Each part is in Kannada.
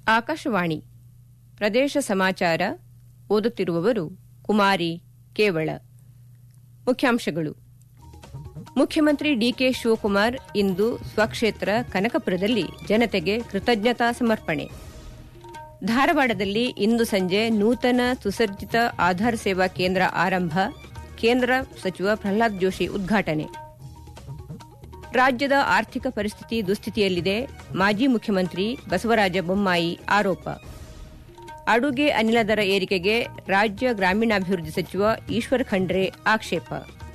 ಆಕಾಶವಾಣಿ ಪ್ರದೇಶ ಸಮಾಚಾರ ಓದುತ್ತಿರುವವರು ಕುಮಾರಿ ಕೇವಳ ಮುಖ್ಯಾಂಶಗಳು ಮುಖ್ಯಮಂತ್ರಿ ಡಿಕೆ ಶಿವಕುಮಾರ್ ಇಂದು ಸ್ವಕ್ಷೇತ್ರ ಕನಕಪುರದಲ್ಲಿ ಜನತೆಗೆ ಕೃತಜ್ಞತಾ ಸಮರ್ಪಣೆ ಧಾರವಾಡದಲ್ಲಿ ಇಂದು ಸಂಜೆ ನೂತನ ಸುಸಜ್ಜಿತ ಆಧಾರ್ ಸೇವಾ ಕೇಂದ್ರ ಆರಂಭ ಕೇಂದ್ರ ಸಚಿವ ಪ್ರಹ್ಲಾದ್ ಜೋಶಿ ಉದ್ಘಾಟನೆ ರಾಜ್ಯದ ಆರ್ಥಿಕ ಪರಿಸ್ಥಿತಿ ದುಸ್ಥಿತಿಯಲ್ಲಿದೆ ಮಾಜಿ ಮುಖ್ಯಮಂತ್ರಿ ಬಸವರಾಜ ಬೊಮ್ಮಾಯಿ ಆರೋಪ ಅಡುಗೆ ಅನಿಲ ದರ ಏರಿಕೆಗೆ ರಾಜ್ಯ ಗ್ರಾಮೀಣಾಭಿವೃದ್ಧಿ ಸಚಿವ ಈಶ್ವರ್ ಖಂಡ್ರೆ ಆಕ್ಷೇಪ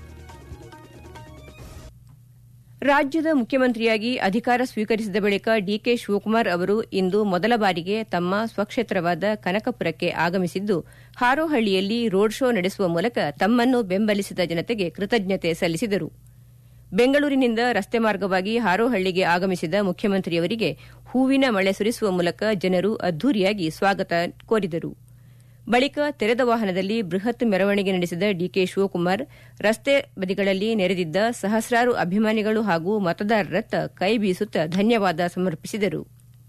ರಾಜ್ಯದ ಮುಖ್ಯಮಂತ್ರಿಯಾಗಿ ಅಧಿಕಾರ ಸ್ವೀಕರಿಸಿದ ಬಳಿಕ ಡಿಕೆ ಶಿವಕುಮಾರ್ ಅವರು ಇಂದು ಮೊದಲ ಬಾರಿಗೆ ತಮ್ಮ ಸ್ವಕ್ಷೇತ್ರವಾದ ಕನಕಪುರಕ್ಕೆ ಆಗಮಿಸಿದ್ದು ಹಾರೋಹಳ್ಳಿಯಲ್ಲಿ ರೋಡ್ ಶೋ ನಡೆಸುವ ಮೂಲಕ ತಮ್ಮನ್ನು ಬೆಂಬಲಿಸಿದ ಜನತೆಗೆ ಕೃತಜ್ಞತೆ ಸಲ್ಲಿಸಿದರು ಬೆಂಗಳೂರಿನಿಂದ ರಸ್ತೆ ಮಾರ್ಗವಾಗಿ ಹಾರೋಹಳ್ಳಿಗೆ ಆಗಮಿಸಿದ ಮುಖ್ಯಮಂತ್ರಿಯವರಿಗೆ ಹೂವಿನ ಮಳೆ ಸುರಿಸುವ ಮೂಲಕ ಜನರು ಅದ್ದೂರಿಯಾಗಿ ಸ್ವಾಗತ ಕೋರಿದರು ಬಳಿಕ ತೆರೆದ ವಾಹನದಲ್ಲಿ ಬೃಹತ್ ಮೆರವಣಿಗೆ ನಡೆಸಿದ ಡಿಕೆ ಶಿವಕುಮಾರ್ ರಸ್ತೆ ಬದಿಗಳಲ್ಲಿ ನೆರೆದಿದ್ದ ಸಹಸ್ರಾರು ಅಭಿಮಾನಿಗಳು ಹಾಗೂ ಮತದಾರರತ್ತ ಕೈ ಬೀಸುತ್ತಾ ಧನ್ಯವಾದ ಸಮರ್ಪಿಸಿದರು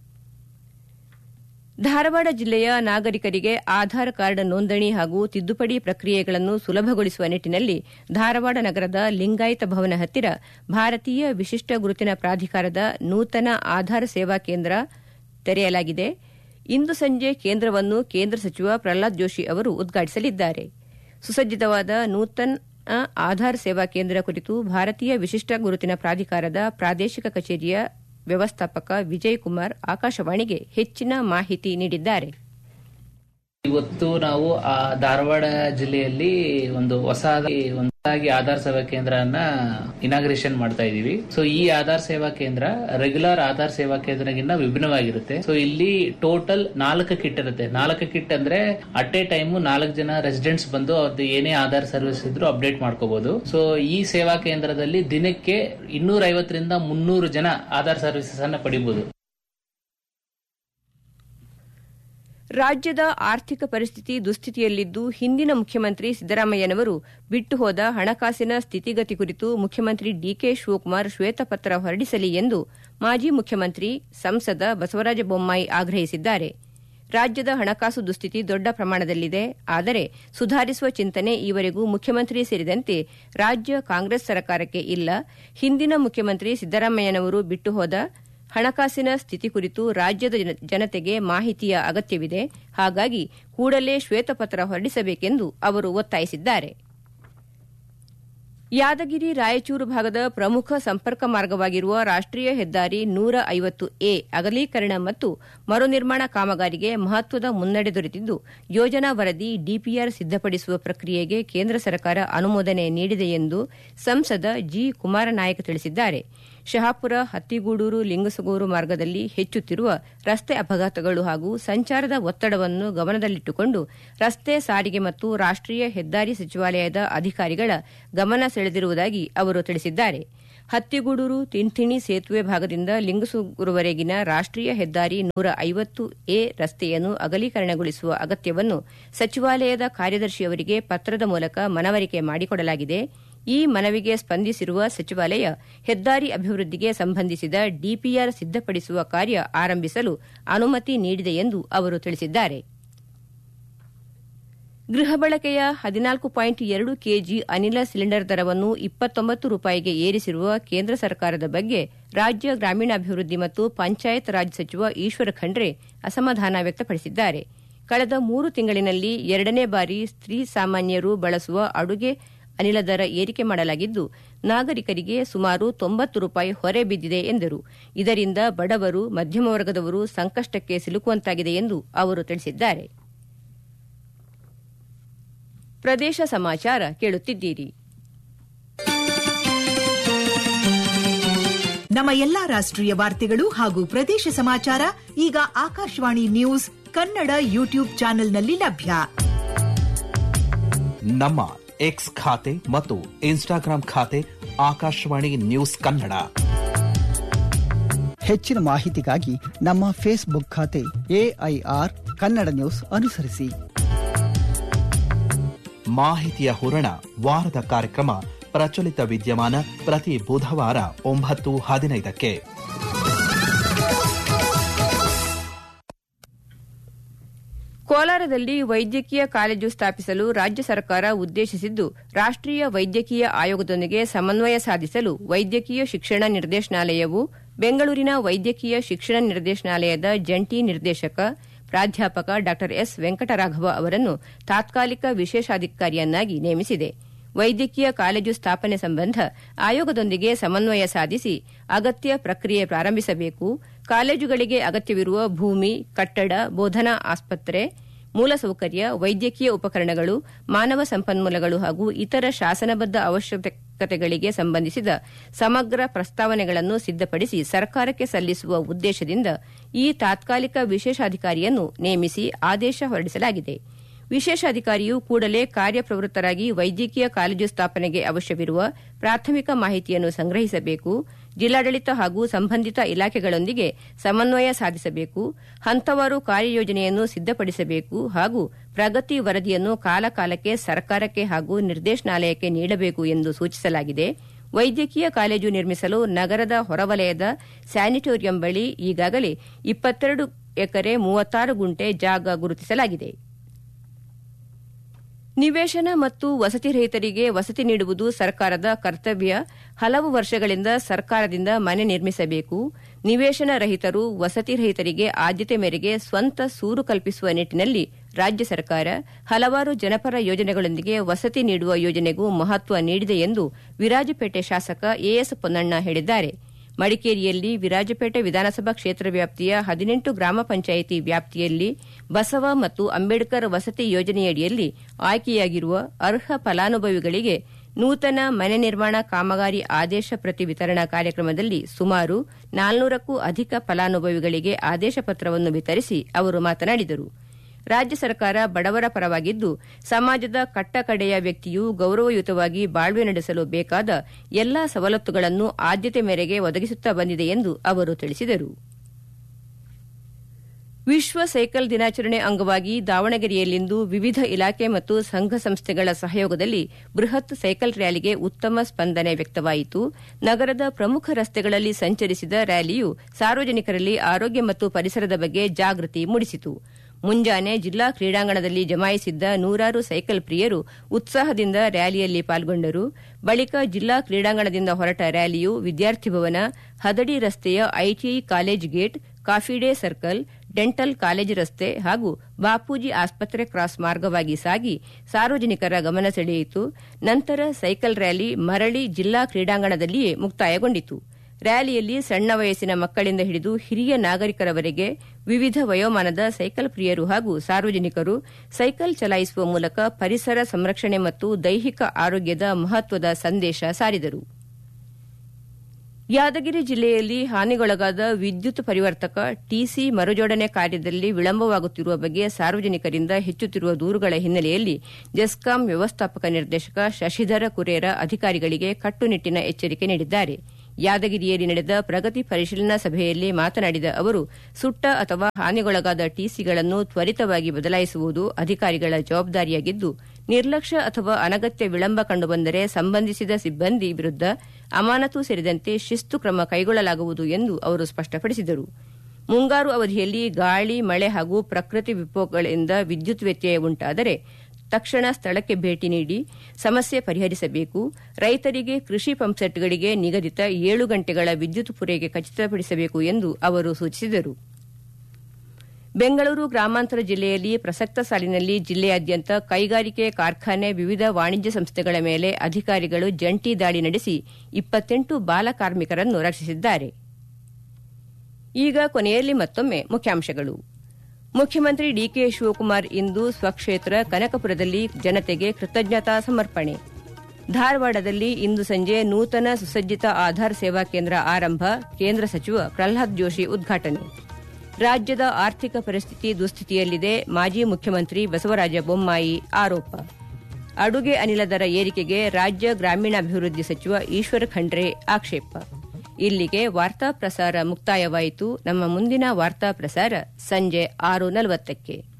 ಧಾರವಾಡ ಜಿಲ್ಲೆಯ ನಾಗರಿಕರಿಗೆ ಆಧಾರ್ ಕಾರ್ಡ್ ನೋಂದಣಿ ಹಾಗೂ ತಿದ್ದುಪಡಿ ಪ್ರಕ್ರಿಯೆಗಳನ್ನು ಸುಲಭಗೊಳಿಸುವ ನಿಟ್ಟಿನಲ್ಲಿ ಧಾರವಾಡ ನಗರದ ಲಿಂಗಾಯತ ಭವನ ಹತ್ತಿರ ಭಾರತೀಯ ವಿಶಿಷ್ಟ ಗುರುತಿನ ಪ್ರಾಧಿಕಾರದ ನೂತನ ಆಧಾರ್ ಸೇವಾ ಕೇಂದ್ರ ತೆರೆಯಲಾಗಿದೆ ಇಂದು ಸಂಜೆ ಕೇಂದ್ರವನ್ನು ಕೇಂದ್ರ ಸಚಿವ ಪ್ರಹ್ಲಾದ್ ಜೋಶಿ ಅವರು ಉದ್ಘಾಟಿಸಲಿದ್ದಾರೆ ಸುಸಜ್ಜಿತವಾದ ನೂತನ ಆಧಾರ್ ಸೇವಾ ಕೇಂದ್ರ ಕುರಿತು ಭಾರತೀಯ ವಿಶಿಷ್ಟ ಗುರುತಿನ ಪ್ರಾಧಿಕಾರದ ಪ್ರಾದೇಶಿಕ ಕಚೇರಿಯ ವ್ಯವಸ್ಥಾಪಕ ವಿಜಯ್ ಕುಮಾರ್ ಆಕಾಶವಾಣಿಗೆ ಹೆಚ್ಚಿನ ಮಾಹಿತಿ ನೀಡಿದ್ದಾರೆ ಇವತ್ತು ನಾವು ಆ ಧಾರವಾಡ ಜಿಲ್ಲೆಯಲ್ಲಿ ಒಂದು ಹೊಸ ಹೊಸದಾಗಿ ಆಧಾರ್ ಸೇವಾ ಕೇಂದ್ರನ ಇನಾಗ್ರೇಷನ್ ಮಾಡ್ತಾ ಇದೀವಿ ಸೊ ಈ ಆಧಾರ್ ಸೇವಾ ಕೇಂದ್ರ ರೆಗ್ಯುಲರ್ ಆಧಾರ್ ಸೇವಾ ಕೇಂದ್ರಗಿನ್ನ ವಿಭಿನ್ನವಾಗಿರುತ್ತೆ ಸೊ ಇಲ್ಲಿ ಟೋಟಲ್ ನಾಲ್ಕು ಕಿಟ್ ಇರುತ್ತೆ ನಾಲ್ಕು ಕಿಟ್ ಅಂದ್ರೆ ಅಟ್ ಎ ಟೈಮ್ ನಾಲ್ಕು ಜನ ರೆಸಿಡೆಂಟ್ಸ್ ಬಂದು ಅವ್ರದ್ದು ಏನೇ ಆಧಾರ್ ಸರ್ವಿಸ್ ಇದ್ರು ಅಪ್ಡೇಟ್ ಮಾಡ್ಕೋಬಹುದು ಸೊ ಈ ಸೇವಾ ಕೇಂದ್ರದಲ್ಲಿ ದಿನಕ್ಕೆ ಇನ್ನೂರ ಐವತ್ತರಿಂದ ಮುನ್ನೂರು ಜನ ಆಧಾರ್ ಸರ್ವಿಸಸ್ ಅನ್ನ ಪಡಿಬಹುದು ರಾಜ್ಯದ ಆರ್ಥಿಕ ಪರಿಸ್ಥಿತಿ ದುಸ್ಥಿತಿಯಲ್ಲಿದ್ದು ಹಿಂದಿನ ಮುಖ್ಯಮಂತ್ರಿ ಸಿದ್ದರಾಮಯ್ಯನವರು ಬಿಟ್ಟು ಹೋದ ಹಣಕಾಸಿನ ಸ್ಥಿತಿಗತಿ ಕುರಿತು ಮುಖ್ಯಮಂತ್ರಿ ಡಿಕೆ ಶಿವಕುಮಾರ್ ಶ್ವೇತಪತ್ರ ಹೊರಡಿಸಲಿ ಎಂದು ಮಾಜಿ ಮುಖ್ಯಮಂತ್ರಿ ಸಂಸದ ಬಸವರಾಜ ಬೊಮ್ಮಾಯಿ ಆಗ್ರಹಿಸಿದ್ದಾರೆ ರಾಜ್ಯದ ಹಣಕಾಸು ದುಸ್ಥಿತಿ ದೊಡ್ಡ ಪ್ರಮಾಣದಲ್ಲಿದೆ ಆದರೆ ಸುಧಾರಿಸುವ ಚಿಂತನೆ ಈವರೆಗೂ ಮುಖ್ಯಮಂತ್ರಿ ಸೇರಿದಂತೆ ರಾಜ್ಯ ಕಾಂಗ್ರೆಸ್ ಸರ್ಕಾರಕ್ಕೆ ಇಲ್ಲ ಹಿಂದಿನ ಮುಖ್ಯಮಂತ್ರಿ ಸಿದ್ದರಾಮಯ್ಯನವರು ಬಿಟ್ಟು ಹೋದ ಹಣಕಾಸಿನ ಸ್ಥಿತಿ ಕುರಿತು ರಾಜ್ಯದ ಜನತೆಗೆ ಮಾಹಿತಿಯ ಅಗತ್ಯವಿದೆ ಹಾಗಾಗಿ ಕೂಡಲೇ ಶ್ವೇತಪತ್ರ ಹೊರಡಿಸಬೇಕೆಂದು ಅವರು ಒತ್ತಾಯಿಸಿದ್ದಾರೆ ಯಾದಗಿರಿ ರಾಯಚೂರು ಭಾಗದ ಪ್ರಮುಖ ಸಂಪರ್ಕ ಮಾರ್ಗವಾಗಿರುವ ರಾಷ್ಟೀಯ ಹೆದ್ದಾರಿ ನೂರ ಐವತ್ತು ಎ ಅಗಲೀಕರಣ ಮತ್ತು ಮರುನಿರ್ಮಾಣ ಕಾಮಗಾರಿಗೆ ಮಹತ್ವದ ಮುನ್ನಡೆ ದೊರೆತಿದ್ದು ಯೋಜನಾ ವರದಿ ಡಿಪಿಆರ್ ಸಿದ್ದಪಡಿಸುವ ಪ್ರಕ್ರಿಯೆಗೆ ಕೇಂದ್ರ ಸರ್ಕಾರ ಅನುಮೋದನೆ ನೀಡಿದೆ ಎಂದು ಸಂಸದ ಜಿ ಕುಮಾರನಾಯಕ್ ತಿಳಿಸಿದ್ದಾರೆ ಶಹಾಪುರ ಹತ್ತಿಗೂಡೂರು ಲಿಂಗಸಗೂರು ಮಾರ್ಗದಲ್ಲಿ ಹೆಚ್ಚುತ್ತಿರುವ ರಸ್ತೆ ಅಪಘಾತಗಳು ಹಾಗೂ ಸಂಚಾರದ ಒತ್ತಡವನ್ನು ಗಮನದಲ್ಲಿಟ್ಟುಕೊಂಡು ರಸ್ತೆ ಸಾರಿಗೆ ಮತ್ತು ರಾಷ್ಟೀಯ ಹೆದ್ದಾರಿ ಸಚಿವಾಲಯದ ಅಧಿಕಾರಿಗಳ ಗಮನ ಸೆಳೆದಿರುವುದಾಗಿ ಅವರು ತಿಳಿಸಿದ್ದಾರೆ ಹತ್ತಿಗೂಡೂರು ತಿಂಥಿಣಿ ಸೇತುವೆ ಭಾಗದಿಂದ ಲಿಂಗಸೂರುವರೆಗಿನ ರಾಷ್ಟೀಯ ಹೆದ್ದಾರಿ ನೂರ ಐವತ್ತು ಎ ರಸ್ತೆಯನ್ನು ಅಗಲೀಕರಣಗೊಳಿಸುವ ಅಗತ್ಯವನ್ನು ಸಚಿವಾಲಯದ ಕಾರ್ಯದರ್ಶಿಯವರಿಗೆ ಪತ್ರದ ಮೂಲಕ ಮನವರಿಕೆ ಮಾಡಿಕೊಡಲಾಗಿದೆ ಈ ಮನವಿಗೆ ಸ್ಪಂದಿಸಿರುವ ಸಚಿವಾಲಯ ಹೆದ್ದಾರಿ ಅಭಿವೃದ್ಧಿಗೆ ಸಂಬಂಧಿಸಿದ ಡಿಪಿಆರ್ ಸಿದ್ದಪಡಿಸುವ ಕಾರ್ಯ ಆರಂಭಿಸಲು ಅನುಮತಿ ನೀಡಿದೆ ಎಂದು ಅವರು ತಿಳಿಸಿದ್ದಾರೆ ಗೃಹ ಬಳಕೆಯ ಹದಿನಾಲ್ಕು ಪಾಯಿಂಟ್ ಎರಡು ಕೆಜಿ ಅನಿಲ ಸಿಲಿಂಡರ್ ದರವನ್ನು ಇಪ್ಪತ್ತೊಂಬತ್ತು ರೂಪಾಯಿಗೆ ಏರಿಸಿರುವ ಕೇಂದ್ರ ಸರ್ಕಾರದ ಬಗ್ಗೆ ರಾಜ್ಯ ಗ್ರಾಮೀಣಾಭಿವೃದ್ಧಿ ಮತ್ತು ಪಂಚಾಯತ್ ರಾಜ್ ಸಚಿವ ಈಶ್ವರ ಖಂಡ್ರೆ ಅಸಮಾಧಾನ ವ್ಯಕ್ತಪಡಿಸಿದ್ದಾರೆ ಕಳೆದ ಮೂರು ತಿಂಗಳಿನಲ್ಲಿ ಎರಡನೇ ಬಾರಿ ಸ್ತ್ರೀ ಸಾಮಾನ್ಯರು ಬಳಸುವ ಅಡುಗೆ ಅನಿಲ ದರ ಏರಿಕೆ ಮಾಡಲಾಗಿದ್ದು ನಾಗರಿಕರಿಗೆ ಸುಮಾರು ತೊಂಬತ್ತು ರೂಪಾಯಿ ಹೊರೆ ಬಿದ್ದಿದೆ ಎಂದರು ಇದರಿಂದ ಬಡವರು ಮಧ್ಯಮ ವರ್ಗದವರು ಸಂಕಷ್ಟಕ್ಕೆ ಸಿಲುಕುವಂತಾಗಿದೆ ಎಂದು ಅವರು ತಿಳಿಸಿದ್ದಾರೆ ಪ್ರದೇಶ ಸಮಾಚಾರ ಕೇಳುತ್ತಿದ್ದೀರಿ ನಮ್ಮ ಎಲ್ಲಾ ರಾಷ್ಟ್ರೀಯ ವಾರ್ತೆಗಳು ಹಾಗೂ ಪ್ರದೇಶ ಸಮಾಚಾರ ಈಗ ಆಕಾಶವಾಣಿ ನ್ಯೂಸ್ ಕನ್ನಡ ಯೂಟ್ಯೂಬ್ ಚಾನೆಲ್ನಲ್ಲಿ ಲಭ್ಯ ನಮ್ಮ ಎಕ್ಸ್ ಖಾತೆ ಮತ್ತು ಇನ್ಸ್ಟಾಗ್ರಾಂ ಖಾತೆ ಆಕಾಶವಾಣಿ ನ್ಯೂಸ್ ಕನ್ನಡ ಹೆಚ್ಚಿನ ಮಾಹಿತಿಗಾಗಿ ನಮ್ಮ ಫೇಸ್ಬುಕ್ ಖಾತೆ ಎಐಆರ್ ಕನ್ನಡ ನ್ಯೂಸ್ ಅನುಸರಿಸಿ ಮಾಹಿತಿಯ ಹೂರಣ ವಾರದ ಕಾರ್ಯಕ್ರಮ ಪ್ರಚಲಿತ ವಿದ್ಯಮಾನ ಪ್ರತಿ ಬುಧವಾರ ಒಂಬತ್ತು ಹದಿನೈದಕ್ಕೆ ಕೋಲಾರದಲ್ಲಿ ವೈದ್ಯಕೀಯ ಕಾಲೇಜು ಸ್ಥಾಪಿಸಲು ರಾಜ್ಯ ಸರ್ಕಾರ ಉದ್ದೇಶಿಸಿದ್ದು ರಾಷ್ಟೀಯ ವೈದ್ಯಕೀಯ ಆಯೋಗದೊಂದಿಗೆ ಸಮನ್ವಯ ಸಾಧಿಸಲು ವೈದ್ಯಕೀಯ ಶಿಕ್ಷಣ ನಿರ್ದೇಶನಾಲಯವು ಬೆಂಗಳೂರಿನ ವೈದ್ಯಕೀಯ ಶಿಕ್ಷಣ ನಿರ್ದೇಶನಾಲಯದ ಜಂಟಿ ನಿರ್ದೇಶಕ ಪ್ರಾಧ್ಯಾಪಕ ಡಾ ಎಸ್ ವೆಂಕಟರಾಘವ ಅವರನ್ನು ತಾತ್ಕಾಲಿಕ ವಿಶೇಷಾಧಿಕಾರಿಯನ್ನಾಗಿ ನೇಮಿಸಿದೆ ವೈದ್ಯಕೀಯ ಕಾಲೇಜು ಸ್ಥಾಪನೆ ಸಂಬಂಧ ಆಯೋಗದೊಂದಿಗೆ ಸಮನ್ವಯ ಸಾಧಿಸಿ ಅಗತ್ಯ ಪ್ರಕ್ರಿಯೆ ಪ್ರಾರಂಭಿಸಬೇಕು ಕಾಲೇಜುಗಳಿಗೆ ಅಗತ್ಯವಿರುವ ಭೂಮಿ ಕಟ್ಟಡ ಬೋಧನಾ ಆಸ್ಪತ್ರೆ ಮೂಲಸೌಕರ್ಯ ವೈದ್ಯಕೀಯ ಉಪಕರಣಗಳು ಮಾನವ ಸಂಪನ್ಮೂಲಗಳು ಹಾಗೂ ಇತರ ಶಾಸನಬದ್ದ ಅವಶ್ಯಕತೆಗಳಿಗೆ ಸಂಬಂಧಿಸಿದ ಸಮಗ್ರ ಪ್ರಸ್ತಾವನೆಗಳನ್ನು ಸಿದ್ದಪಡಿಸಿ ಸರ್ಕಾರಕ್ಕೆ ಸಲ್ಲಿಸುವ ಉದ್ದೇಶದಿಂದ ಈ ತಾತ್ಕಾಲಿಕ ವಿಶೇಷಾಧಿಕಾರಿಯನ್ನು ನೇಮಿಸಿ ಆದೇಶ ಹೊರಡಿಸಲಾಗಿದೆ ವಿಶೇಷಾಧಿಕಾರಿಯು ಕೂಡಲೇ ಕಾರ್ಯಪ್ರವೃತ್ತರಾಗಿ ವೈದ್ಯಕೀಯ ಕಾಲೇಜು ಸ್ಥಾಪನೆಗೆ ಅವಶ್ಯವಿರುವ ಪ್ರಾಥಮಿಕ ಮಾಹಿತಿಯನ್ನು ಸಂಗ್ರಹಿಸಬೇಕು ಜಿಲ್ಲಾಡಳಿತ ಹಾಗೂ ಸಂಬಂಧಿತ ಇಲಾಖೆಗಳೊಂದಿಗೆ ಸಮನ್ವಯ ಸಾಧಿಸಬೇಕು ಹಂತವಾರು ಕಾರ್ಯಯೋಜನೆಯನ್ನು ಸಿದ್ದಪಡಿಸಬೇಕು ಹಾಗೂ ಪ್ರಗತಿ ವರದಿಯನ್ನು ಕಾಲಕಾಲಕ್ಕೆ ಸರ್ಕಾರಕ್ಕೆ ಹಾಗೂ ನಿರ್ದೇಶನಾಲಯಕ್ಕೆ ನೀಡಬೇಕು ಎಂದು ಸೂಚಿಸಲಾಗಿದೆ ವೈದ್ಯಕೀಯ ಕಾಲೇಜು ನಿರ್ಮಿಸಲು ನಗರದ ಹೊರವಲಯದ ಸ್ಯಾನಿಟೋರಿಯಂ ಬಳಿ ಈಗಾಗಲೇ ಇಪ್ಪತ್ತೆರಡು ಎಕರೆ ಮೂವತ್ತಾರು ಗುಂಟೆ ಜಾಗ ಗುರುತಿಸಲಾಗಿದೆ ನಿವೇಶನ ಮತ್ತು ವಸತಿ ರಹಿತರಿಗೆ ವಸತಿ ನೀಡುವುದು ಸರ್ಕಾರದ ಕರ್ತವ್ಯ ಹಲವು ವರ್ಷಗಳಿಂದ ಸರ್ಕಾರದಿಂದ ಮನೆ ನಿರ್ಮಿಸಬೇಕು ನಿವೇಶನ ರಹಿತರು ವಸತಿ ರಹಿತರಿಗೆ ಆದ್ಯತೆ ಮೇರೆಗೆ ಸ್ವಂತ ಸೂರು ಕಲ್ಪಿಸುವ ನಿಟ್ಟಿನಲ್ಲಿ ರಾಜ್ಯ ಸರ್ಕಾರ ಹಲವಾರು ಜನಪರ ಯೋಜನೆಗಳೊಂದಿಗೆ ವಸತಿ ನೀಡುವ ಯೋಜನೆಗೂ ಮಹತ್ವ ನೀಡಿದೆ ಎಂದು ವಿರಾಜಪೇಟೆ ಶಾಸಕ ಎಎಸ್ ಪೊನ್ನಣ್ಣ ಹೇಳಿದ್ದಾರೆ ಮಡಿಕೇರಿಯಲ್ಲಿ ವಿರಾಜಪೇಟೆ ವಿಧಾನಸಭಾ ಕ್ಷೇತ್ರ ವ್ಯಾಪ್ತಿಯ ಹದಿನೆಂಟು ಗ್ರಾಮ ಪಂಚಾಯಿತಿ ವ್ಯಾಪ್ತಿಯಲ್ಲಿ ಬಸವ ಮತ್ತು ಅಂಬೇಡ್ಕರ್ ವಸತಿ ಯೋಜನೆಯಡಿಯಲ್ಲಿ ಆಯ್ಕೆಯಾಗಿರುವ ಅರ್ಹ ಫಲಾನುಭವಿಗಳಿಗೆ ನೂತನ ಮನೆ ನಿರ್ಮಾಣ ಕಾಮಗಾರಿ ಆದೇಶ ಪ್ರತಿ ವಿತರಣಾ ಕಾರ್ಯಕ್ರಮದಲ್ಲಿ ಸುಮಾರು ನಾಲ್ನೂರಕ್ಕೂ ಅಧಿಕ ಫಲಾನುಭವಿಗಳಿಗೆ ಆದೇಶ ಪತ್ರವನ್ನು ವಿತರಿಸಿ ಅವರು ಮಾತನಾಡಿದರು ರಾಜ್ಯ ಸರ್ಕಾರ ಬಡವರ ಪರವಾಗಿದ್ದು ಸಮಾಜದ ಕಟ್ಟಕಡೆಯ ವ್ಯಕ್ತಿಯು ಗೌರವಯುತವಾಗಿ ಬಾಳ್ವೆ ನಡೆಸಲು ಬೇಕಾದ ಎಲ್ಲಾ ಸವಲತ್ತುಗಳನ್ನು ಆದ್ಯತೆ ಮೇರೆಗೆ ಒದಗಿಸುತ್ತಾ ಬಂದಿದೆ ಎಂದು ಅವರು ತಿಳಿಸಿದರು ವಿಶ್ವ ಸೈಕಲ್ ದಿನಾಚರಣೆ ಅಂಗವಾಗಿ ದಾವಣಗೆರೆಯಲ್ಲಿಂದು ವಿವಿಧ ಇಲಾಖೆ ಮತ್ತು ಸಂಘ ಸಂಸ್ಥೆಗಳ ಸಹಯೋಗದಲ್ಲಿ ಬೃಹತ್ ಸೈಕಲ್ ರ್ಯಾಲಿಗೆ ಉತ್ತಮ ಸ್ಪಂದನೆ ವ್ಯಕ್ತವಾಯಿತು ನಗರದ ಪ್ರಮುಖ ರಸ್ತೆಗಳಲ್ಲಿ ಸಂಚರಿಸಿದ ರ್ಯಾಲಿಯು ಸಾರ್ವಜನಿಕರಲ್ಲಿ ಆರೋಗ್ಯ ಮತ್ತು ಪರಿಸರದ ಬಗ್ಗೆ ಜಾಗೃತಿ ಮೂಡಿಸಿತು ಮುಂಜಾನೆ ಜಿಲ್ಲಾ ಕ್ರೀಡಾಂಗಣದಲ್ಲಿ ಜಮಾಯಿಸಿದ್ದ ನೂರಾರು ಸೈಕಲ್ ಪ್ರಿಯರು ಉತ್ಸಾಹದಿಂದ ರ್ಯಾಲಿಯಲ್ಲಿ ಪಾಲ್ಗೊಂಡರು ಬಳಿಕ ಜಿಲ್ಲಾ ಕ್ರೀಡಾಂಗಣದಿಂದ ಹೊರಟ ರ್ಯಾಲಿಯು ವಿದ್ಯಾರ್ಥಿ ಭವನ ಹದಡಿ ರಸ್ತೆಯ ITI college gate Coffee Day circle dental college ರಸ್ತೆ ಹಾಗೂ ಬಾಪೂಜಿ ಆಸ್ಪತ್ರೆ ಕ್ರಾಸ್ ಮಾರ್ಗವಾಗಿ ಸಾಗಿ ಸಾರ್ವಜನಿಕರ ಗಮನ ಸೆಳೆಯಿತು ನಂತರ ಸೈಕಲ್ ರ್ಯಾಲಿ ಮರಳಿ ಜಿಲ್ಲಾ ಕ್ರೀಡಾಂಗಣದಲ್ಲಿಯೇ ಮುಕ್ತಾಯಗೊಂಡಿತು ರ್ಯಾಲಿಯಲ್ಲಿ ಸಣ್ಣ ವಯಸ್ಸಿನ ಮಕ್ಕಳಿಂದ ಹಿಡಿದು ಹಿರಿಯ ನಾಗರಿಕರವರೆಗೆ ವಿವಿಧ ವಯೋಮಾನದ ಸೈಕಲ್ ಪ್ರಿಯರು ಹಾಗೂ ಸಾರ್ವಜನಿಕರು ಸೈಕಲ್ ಚಲಾಯಿಸುವ ಮೂಲಕ ಪರಿಸರ ಸಂರಕ್ಷಣೆ ಮತ್ತು ದೈಹಿಕ ಆರೋಗ್ಯದ ಮಹತ್ವದ ಸಂದೇಶ ಸಾರಿದರು ಯಾದಗಿರಿ ಜಿಲ್ಲೆಯಲ್ಲಿ ಹಾನಿಗೊಳಗಾದ ವಿದ್ಯುತ್ ಪರಿವರ್ತಕ ಟಿಸಿ ಮರುಜೋಡಣೆ ಕಾರ್ಯದಲ್ಲಿ ವಿಳಂಬವಾಗುತ್ತಿರುವ ಬಗ್ಗೆ ಸಾರ್ವಜನಿಕರಿಂದ ಹೆಚ್ಚುತ್ತಿರುವ ದೂರುಗಳ ಹಿನ್ನೆಲೆಯಲ್ಲಿ ಜೆಸ್ಕಾಂ ವ್ಯವಸ್ಥಾಪಕ ನಿರ್ದೇಶಕ ಶಶಿಧರ ಕುರೇರ ಅಧಿಕಾರಿಗಳಿಗೆ ಕಟ್ಟುನಿಟ್ಟಿನ ಎಚ್ಚರಿಕೆ ನೀಡಿದ್ದಾರೆ ಯಾದಗಿರಿಯಲ್ಲಿ ನಡೆದ ಪ್ರಗತಿ ಪರಿಶೀಲನಾ ಸಭೆಯಲ್ಲಿ ಮಾತನಾಡಿದ ಅವರು ಸುಟ್ಟ ಅಥವಾ ಹಾನಿಗೊಳಗಾದ ಟಿಸಿಗಳನ್ನು ತ್ವರಿತವಾಗಿ ಬದಲಾಯಿಸುವುದು ಅಧಿಕಾರಿಗಳ ಜವಾಬ್ದಾರಿಯಾಗಿದ್ದು ನಿರ್ಲಕ್ಷ್ಯ ಅಥವಾ ಅನಗತ್ಯ ವಿಳಂಬ ಕಂಡುಬಂದರೆ ಸಂಬಂಧಿಸಿದ ಸಿಬ್ಬಂದಿ ವಿರುದ್ದ ಅಮಾನತು ಸೇರಿದಂತೆ ಶಿಸ್ತು ಕ್ರಮ ಕೈಗೊಳ್ಳಲಾಗುವುದು ಎಂದು ಅವರು ಸ್ಪಷ್ಟಪಡಿಸಿದರು ಮುಂಗಾರು ಅವಧಿಯಲ್ಲಿ ಗಾಳಿ ಮಳೆ ಹಾಗೂ ಪ್ರಕೃತಿ ವಿಕೋಪಗಳಿಂದ ವಿದ್ಯುತ್ ವ್ಯತ್ಯಯ ಉಂಟಾದರೆ ತಕ್ಷಣ ಸ್ಥಳಕ್ಕೆ ಭೇಟಿ ನೀಡಿ ಸಮಸ್ಯೆ ಪರಿಹರಿಸಬೇಕು ರೈತರಿಗೆ ಕೃಷಿ ಪಂಪ್ಸೆಟ್ಗಳಿಗೆ ನಿಗದಿತ ಏಳು ಗಂಟೆಗಳ ವಿದ್ಯುತ್ ಪೂರೈಕೆ ಖಚಿತಪಡಿಸಬೇಕು ಎಂದು ಅವರು ಸೂಚಿಸಿದರು ಬೆಂಗಳೂರು ಗ್ರಾಮಾಂತರ ಜಿಲ್ಲೆಯಲ್ಲಿ ಪ್ರಸಕ್ತ ಸಾಲಿನಲ್ಲಿ ಜಿಲ್ಲೆಯಾದ್ಯಂತ ಕೈಗಾರಿಕೆ ಕಾರ್ಖಾನೆ ವಿವಿಧ ವಾಣಿಜ್ಯ ಸಂಸ್ಥೆಗಳ ಮೇಲೆ ಅಧಿಕಾರಿಗಳು ಜಂಟಿ ದಾಳಿ ನಡೆಸಿ ಇಪ್ಪತ್ತೆಂಟು ಬಾಲ ಕಾರ್ಮಿಕರನ್ನು ರಕ್ಷಿಸಿದ್ದಾರೆ ಈಗ ಕೊನೆಯಲ್ಲಿ ಮತ್ತೊಮ್ಮೆ ಮುಖ್ಯಾಂಶಗಳು ಮುಖ್ಯಮಂತ್ರಿ ಡಿಕೆ ಶಿವಕುಮಾರ್ ಇಂದು ಸ್ವಕ್ಷೇತ್ರ ಕನಕಪುರದಲ್ಲಿ ಜನತೆಗೆ ಕೃತಜ್ಞತಾ ಸಮರ್ಪಣೆ ಧಾರವಾಡದಲ್ಲಿ ಇಂದು ಸಂಜೆ ನೂತನ ಸುಸಜ್ಜಿತ ಆಧಾರ್ ಸೇವಾ ಕೇಂದ್ರ ಆರಂಭ ಕೇಂದ್ರ ಸಚಿವ ಪ್ರಹ್ಲಾದ್ ಜೋಶಿ ಉದ್ಘಾಟನೆ ರಾಜ್ಯದ ಆರ್ಥಿಕ ಪರಿಸ್ಥಿತಿ ದುಸ್ಥಿತಿಯಲ್ಲಿದೆ ಮಾಜಿ ಮುಖ್ಯಮಂತ್ರಿ ಬಸವರಾಜ ಬೊಮ್ಮಾಯಿ ಆರೋಪ ಅಡುಗೆ ಅನಿಲ ದರ ಏರಿಕೆಗೆ ರಾಜ್ಯ ಗ್ರಾಮೀಣಾಭಿವೃದ್ಧಿ ಸಚಿವ ಈಶ್ವರ ಖಂಡ್ರೆ ಆಕ್ಷೇಪ ಇಲ್ಲಿಗೆ ವಾರ್ತಾ ಪ್ರಸಾರ ಮುಕ್ತಾಯವಾಯಿತು ನಮ್ಮ ಮುಂದಿನ ವಾರ್ತಾ ಪ್ರಸಾರ ಸಂಜೆ ಆರು ನಲವತ್ತಕ್ಕೆ